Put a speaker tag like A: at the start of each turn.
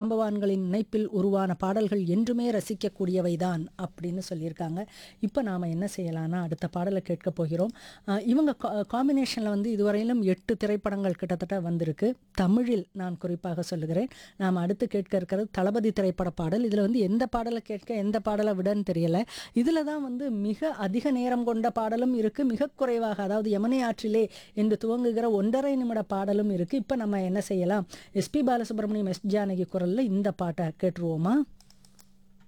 A: ஜாம்பவான்களின் இணைப்பில் உருவான பாடல்கள் என்றுமே ரசிக்கக்கூடியவைதான் அப்படின்னு சொல்லியிருக்காங்க இப்போ நாம் என்ன செய்யலாம்னா அடுத்த பாடலை கேட்க போகிறோம் அஹ் இவங்க காம்பினேஷனில் வந்து இதுவரையிலும் எட்டு திரைப்படங்கள் கிட்டத்தட்ட வந்திருக்கு தமிழில் நான் குறிப்பாக சொல்லுகிறேன் நாம் அடுத்து கேட்க இருக்கிறது தளபதி திரைப்பட பாடல் இதில் வந்து எந்த பாடலை கேட்க எந்த பாடலை விடன்னு தெரியல இதில் தான் வந்து மிக அதிக நேரம் கொண்ட பாடலும் இருக்குது மிக குறைவாக அதாவது யமுனை ஆற்றிலே என்று துவங்குகிற ஒன்றரை நிமிட பாடலும் இருக்குது இப்போ நம்ம என்ன செய்யலாம் எஸ்பி பாலசுப்ரமணியம் எஸ் ஜானகி குரலில் இந்த பாட்டை கேட்டுருவோமா